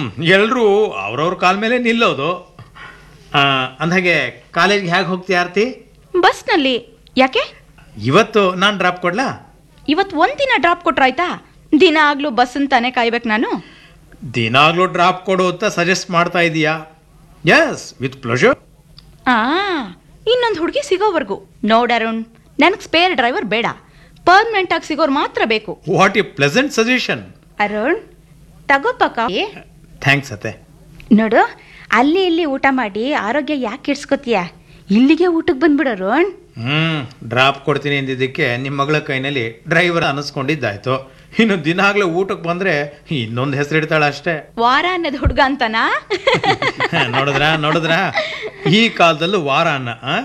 ಎಲ್ಲರೂ ಅವ್ರವ್ರ ಕಾಲ ಮೇಲೆ ನಿಲ್ಲೋದು ಆ, ಅಂದ್ಹಾಗೆ ಕಾಲೇಜ್ಗೆ ಹೇಗೆ ಹೋಗ್ತೀಯ ಆರ್ತಿ ಬಸ್ನಲ್ಲಿ ಯಾಕೆ ಇವತ್ತು ನಾನು ಡ್ರಾಪ್ ಕೊಡ್ಲಾ ಇವತ್ತು ಒಂದಿನ ಡ್ರಾಪ್ ಕೊಟ್ರಾಯ್ತಾ ದಿನ ಆಗ್ಲೂ ಬಸ್ ಅಂತಾನೆ ಕಾಯ್ಬೇಕು ನಾನು ದಿನಾಗ್ಲೂ ಡ್ರಾಪ್ ಕೊಡು ಅಂತ ಸಜೆಸ್ಟ್ ಮಾಡ್ತಾ ಇದೀಯಾ ಎಸ್ ವಿತ್ ಪ್ಲೆಷರ್ ಆ ಇನ್ನೊಂದು ಹುಡುಗಿ ಸಿಗೋವರೆಗೂ ನೋಡರುಣ್ ನನಗೆ ಸ್ಪೇರ್ ಡ್ರೈವರ್ ಬೇಡ ಪರ್ಮನೆಂಟ್ ಆಗಿ ಸಿಗೋರು ಮಾತ್ರ ಬೇಕು what a pleasant suggestion Arun ತಗೋಪಕ್ಕ ಥ್ಯಾಂಕ್ಸ್ ಅತ್ತೆ ನೋಡು ಅಲ್ಲಿ ಇಲ್ಲಿ ಊಟ ಮಾಡಿ ಆರೋಗ್ಯ ಯಾಕೆ ಇಡ್ಸ್ಕೊತೀಯ ಇಲ್ಲಿಗೆ ಊಟಕ್ಕೆ ಬಂದ್ಬಿಡು ಅರುಣ್ ಹ್ಮ್ ಡ್ರಾಪ್ ಕೊಡ್ತೀನಿ ಅಂದಿದ್ದಕ್ಕೆ ನಿಮ್ಮ ಮಗಳ ಕೈನಲ್ಲಿ ಡ್ರೈವರ್ ಅನ್ನಿಸ್ಕೊಂಡಿದ್ದಾಯ್ತು ಇನ್ನು ದಿನಾಗ್ಲೂ ಊಟಕ್ಕೆ ಬಂದ್ರೆ ಇನ್ನೊಂದು ಹೆಸರು ಇಡ್ತಾಳೆ ಅಷ್ಟೇ ವಾರ ಅನ್ನೋದು ಹುಡುಗ ಅಂತನಾ ನೋಡಿದ್ರಾ ನೋಡಿದ್ರಾ ಈ ಕಾಲದಲ್ಲೂ ವಾರ ಅನ್ನ ಆ?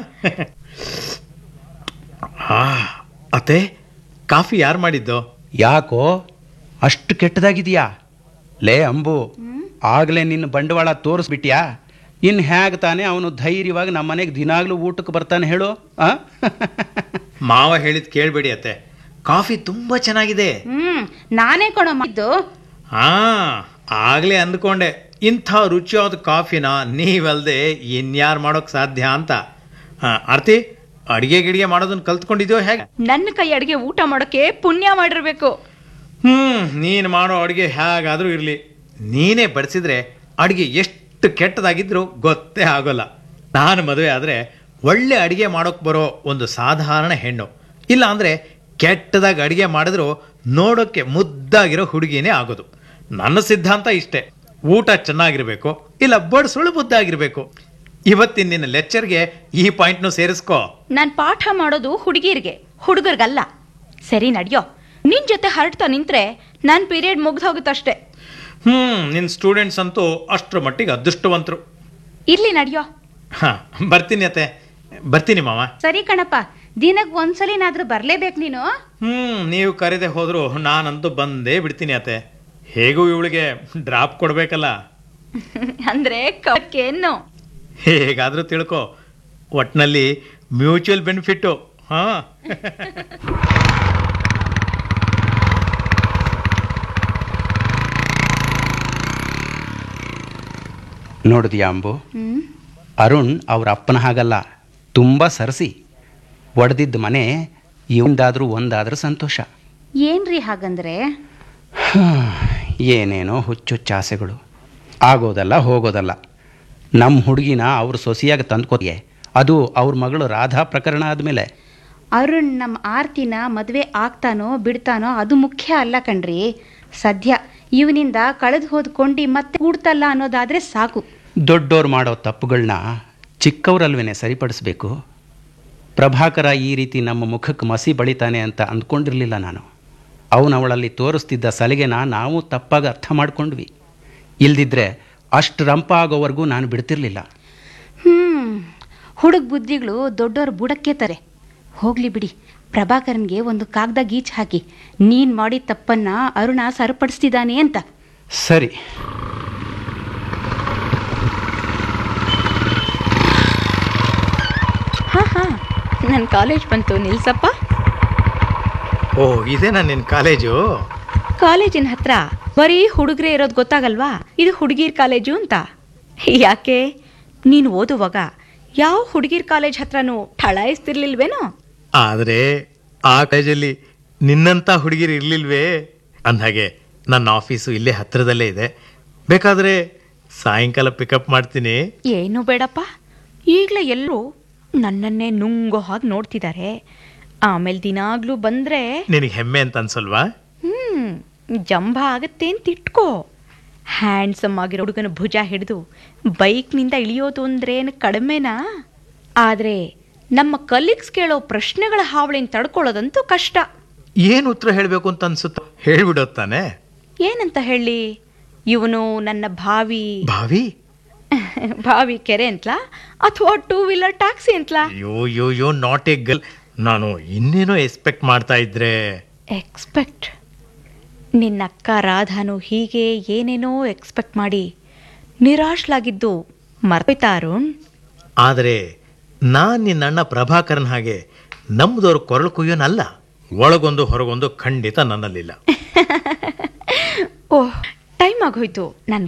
ಆ, ಅತ್ತೆ ಕಾಫಿ ಯಾರು ಮಾಡಿದ್ದು ಯಾಕೋ ಅಷ್ಟು ಕೆಟ್ಟದಾಗಿದೆಯಾ ಲೇ ಅಂಬು ಆಗಲೇ ನಿನ್ನ ಬಂಡವಾಳ ತೋರಿಸ್ಬಿಟ್ಯಾ ಇನ್ನು ಹೇಗೆ ತಾನೇ ಅವನು ಧೈರ್ಯವಾಗಿ ನಮ್ಮ ಮನೆಗೆ ದಿನಾಗ್ಲೂ ಊಟಕ್ಕೆ ಬರ್ತಾನೆ ಹೇಳು ಆ ಮಾವ ಹೇಳಿದ್ ಕೇಳ್ಬೇಡಿ ಅತ್ತೆ ಕಾಫಿ ತುಂಬಾ ಚೆನ್ನಾಗಿದೆ ಹ್ಮ್ ನಾನೇ ಕೊಡೋ ಮಾಡಿದ್ದು ಹಾ ಆಗ್ಲೇ ಅಂದ್ಕೊಂಡೆ ಇಂಥ ರುಚಿಯಾದ ಕಾಫಿನ ನೀವಲ್ದೆ ಇನ್ಯಾರು ಮಾಡೋಕ್ ಸಾಧ್ಯ ಅಂತ ಆ, ಆರ್ತಿ ಅಡಿಗೆ ಗಿಡಿಗೆ ಮಾಡೋದನ್ನ ಕಲ್ತ್ಕೊಂಡಿದ್ಯೋ ಹೇಗೆ ನನ್ನ ಕೈ ಅಡಿಗೆ ಊಟ ಮಾಡೋಕೆ ಪುಣ್ಯ ಮಾಡಿರ್ಬೇಕು ಹ್ಮ್ ನೀನ್ ಮಾಡೋ ಅಡಿಗೆ ಹೇಗಾದ್ರೂ ಇರ್ಲಿ ನೀನೇ ಬಡಿಸಿದ್ರೆ ಅಡಿಗೆ ಎಷ್ಟು ಕೆಟ್ಟದಾಗಿದ್ರು ಗೊತ್ತೇ ಆಗೋಲ್ಲ ನಾನು ಮದುವೆ ಆದ್ರೆ ಒಳ್ಳೆ ಅಡಿಗೆ ಮಾಡೋಕ್ ಬರೋ ಒಂದು ಸಾಧಾರಣ ಹೆಣ್ಣು ಇಲ್ಲ ಅಂದ್ರೆ ಕೆಟ್ಟದಾಗಿ ಅಡಿಗೆ ಮಾಡಿದ್ರು ನೋಡೋಕ್ಕೆ ಮುದ್ದಾಗಿರೋ ಹುಡುಗಿನೇ ಆಗೋದು ನನ್ನ ಸಿದ್ಧಾಂತ ಇಷ್ಟೇ ಊಟ ಚೆನ್ನಾಗಿರ್ಬೇಕು ಇಲ್ಲ ಬಡಿಸೋಳು ಮುದ್ದಾಗಿರ್ಬೇಕು ಇವತ್ತಿನ ನಿನ್ನ ಲೆಕ್ಚರ್ಗೆ ಈ ಪಾಯಿಂಟ್ನು ಸೇರಿಸ್ಕೋ ನಾನ್ ಪಾಠ ಮಾಡೋದು ಹುಡುಗಿರ್ಗೆ ಹುಡುಗರ್ಗಲ್ಲ ಸರಿ ನಡ್ಯೋ ನಿನ್ ಜೊತೆ ಹರಡ್ತಾ ನಿಂತ್ರೆ ನನ್ ಪೀರಿಯಡ್ ಮುಗ್ದು ಹೋಗುತ್ತಷ್ಟೇ ಹ್ಮ್ ನಿನ್ನ ಸ್ಟೂಡೆಂಟ್ಸ್ ಅಂತೂ ಅಷ್ಟರ ಮಟ್ಟಿಗೆ ಅದೃಷ್ಟವಂತರು ಇರ್ಲಿ ನಡ್ಯೋ ಹಾ ಬರ್ತೀನಿ ಅತ್ತೆ ಬರ್ತೀನಿ ಮಾವ ಸರಿ ಕಣಪ್ಪ ದಿನಕ್ ಒಂದ್ಸಲಿನಾದ್ರೂ ಬರ್ಲೇಬೇಕು ನೀನು ಹ್ಮ್ ನೀವು ಕರೆದೆ ಹೋದ್ರು ನಾನಂತೂ ಬಂದೇ ಬಿಡ್ತೀನಿ ಅತ್ತೆ ಹೇಗೂ ಇವಳಿಗೆ ಡ್ರಾಪ್ ಕೊಡ್ಬೇಕಲ್ಲ ಅಂದ್ರೆ ಕಕ್ಕೇನು ಹೇಗಾದ್ರೂ ತಿಳ್ಕೊ ಒಟ್ನಲ್ಲಿ ಮ್ಯೂಚುವಲ್ ಬೆನಿಫಿಟ್ಟು ಹಾ ನೋಡಿದ್ಯಾ ಅಂಬು ಹ್ಮ್ ಅರುಣ್ ಅವ್ರ ಅಪ್ಪನ ಹಾಗಲ್ಲ ತುಂಬ ಸರಸಿ ಒಡೆದಿದ್ದ ಮನೆ ಇವಂದಾದ್ರೂ ಒಂದಾದ್ರೂ ಸಂತೋಷ ಏನ್ರಿ ಹಾಗಂದ್ರೆ ಏನೇನೋ ಹುಚ್ಚುಚ್ಚ ಆಸೆಗಳು ಆಗೋದಲ್ಲ ಹೋಗೋದಲ್ಲ ನಮ್ಮ ಹುಡುಗಿನ ಅವ್ರ ಸೊಸೆಯಾಗಿ ತಂದ್ಕೋತಿಗೆ ಅದು ಅವ್ರ ಮಗಳು ರಾಧಾ ಪ್ರಕರಣ ಆದಮೇಲೆ ಅರುಣ್ ನಮ್ಮ ಆರ್ತಿನ ಮದುವೆ ಆಗ್ತಾನೋ ಬಿಡ್ತಾನೋ ಅದು ಮುಖ್ಯ ಅಲ್ಲ ಕಣ್ರಿ ಸದ್ಯ ಇವನಿಂದ ಕಳೆದು ಹೋದ್ ಕೊಂಡಿ ಮತ್ತೆ ಕೂಡ್ತಲ್ಲ ಅನ್ನೋದಾದ್ರೆ ಸಾಕು ದೊಡ್ಡೋರು ಮಾಡೋ ತಪ್ಪುಗಳನ್ನ ಚಿಕ್ಕವರಲ್ವೇನೆ ಸರಿಪಡಿಸ್ಬೇಕು ಪ್ರಭಾಕರ ಈ ರೀತಿ ನಮ್ಮ ಮುಖಕ್ಕೆ ಮಸಿ ಬಳಿತಾನೆ ಅಂತ ಅಂದ್ಕೊಂಡಿರಲಿಲ್ಲ ನಾನು ಅವನು ಅವಳಲ್ಲಿ ತೋರಿಸ್ತಿದ್ದ ಸಲಿಗೆನ ನಾವು ತಪ್ಪಾಗಿ ಅರ್ಥ ಮಾಡ್ಕೊಂಡ್ವಿ ಇಲ್ದಿದ್ರೆ ಅಷ್ಟು ರಂಪ ಆಗೋವರೆಗೂ ನಾನು ಬಿಡ್ತಿರ್ಲಿಲ್ಲ ಹ್ಮ್ ಹುಡುಗ ಬುದ್ಧಿಗಳು ದೊಡ್ಡೋರ್ ಬುಡಕ್ಕೆ ತಾರೆ ಹೋಗ್ಲಿ ಬಿಡಿ ಪ್ರಭಾಕರನ್ಗೆ ಒಂದು ಕಾಗ್ದ ಗೀಚ್ ಹಾಕಿ ನೀನ್ ಮಾಡಿದ ತಪ್ಪನ್ನ ಅರುಣ ಸರಿಪಡಿಸ್ತಿದ್ದಾನೆ ಅಂತ ಸರಿ ಹಾ ಹಾ ನನ್ನ ಕಾಲೇಜ್ ಬಂತು ನಿಲ್ಸಪ್ಪ ಓ ಇದೇನಾ ನಿನ್ನ ಕಾಲೇಜು ಕಾಲೇಜಿನ ಹತ್ರ ಬರೀ ಹುಡುಗರೇ ಇರೋದು ಗೊತ್ತಾಗಲ್ವಾ ಇದು ಹುಡುಗಿರ್ ಕಾಲೇಜು ಅಂತ ಯಾಕೆ ನೀನು ಓದುವಾಗ ಯಾವ ಹುಡುಗಿರ್ ಕಾಲೇಜ್ ಹತ್ರನೂ ಠಳಾಯಿಸ್ತಿರ್ಲಿಲ್ವೇನೋ ಆದ್ರೆ ಆ ಕಾಲೇಜಲ್ಲಿ ನಿನ್ನಂತ ಹುಡುಗಿರು ಇರ್ಲಿಲ್ವೇ ಅಂದ್ಹಾಗೆ ನನ್ನ ಆಫೀಸು ಇಲ್ಲೇ ಹತ್ರದಲ್ಲೇ ಇದೆ ಬೇಕಾದ್ರೆ ಸಾಯಂಕಾಲ ಪಿಕಪ್ ಮಾಡ್ತೀನಿ ಏನು ಬೇಡಪ್ಪ ಈಗಲೇ ಎಲ್ಲರೂ ನನ್ನನ್ನೇ ನುಂಗೋ ಹಾಗೆ ನೋಡ್ತಿದ್ದಾರೆ ಆಮೇಲೆ ದಿನಾಗ್ಲೂ ಬಂದ್ರೆ ನಿನಗೆ ಹೆಮ್ಮೆ ಅಂತ ಅನ್ಸಲ್ವಾ ಹ್ಮ್ ಜಂಭ ಆಗತ್ತೆ ಅಂತ ಇಟ್ಕೋ ಹ್ಯಾಂಡ್ಸಮ್ ಆಗಿರೋ ಹುಡುಗನ ಭುಜ ಹಿಡಿದು ಬೈಕ್ನಿಂದ ಇಳಿಯೋದು ಅಂದ್ರೇನು ಕಡಿಮೆನಾ ಆದರೆ ನಮ್ಮ ಕಲೀಗ್ಸ್ ಕೇಳೋ ಪ್ರಶ್ನೆಗಳ ಹಾವಳಿನ ತಡ್ಕೊಳ್ಳೋದಂತೂ ಕಷ್ಟ ಏನು ಉತ್ತರ ಹೇಳಬೇಕು ಅಂತ ಅನ್ಸುತ್ತ ಹೇಳ್ಬಿಡೋದ್ ತಾನೆ ಏನಂತ ಹೇಳಿ ಇವನು ನನ್ನ ಭಾವಿ ಭಾವಿ ಭಾವಿ ಕೆರೆ ಅಂತಲಾ ಅಥವಾ ಟೂ ವೀಲರ್ ಟ್ಯಾಕ್ಸಿ ಅಂತಲಾ yo yo yo not a girl ನಾನು ಇನ್ನೇನೋ ಎಕ್ಸ್ಪೆಕ್ಟ್ ಮಾಡ್ತಾ ಇದ್ರೆ ಎಕ್ಸ್ಪೆಕ್ಟ್ ನಿನ್ನ ಅಕ್ಕ ರಾಧಾನು ಹೀಗೆ ಏನೇನೋ ಎಕ್ಸ್ಪೆಕ್ಟ್ ಮಾಡಿ ನಿರಾಶ್ಲಾಗಿದ್ದು ಮರ್ತೋಯ್ತಾ ಅರುಣ್ ಆದರೆ ನಾನ್ ನಿನ್ನ ಅಣ್ಣ ಪ್ರಭಾಕರನ್ ಹಾಗೆ ನಮ್ದವ್ರ ಕೊರಳು ಕುಯ್ಯೋನಲ್ಲ ಒಳಗೊಂದು ಹೊರಗೊಂದು ಖಂಡಿತ ನನ್ನಲ್ಲಿಲ್ಲ ಓಹ್ ಟೈಮ್ ಆಗೋಯ್ತು ನಾನು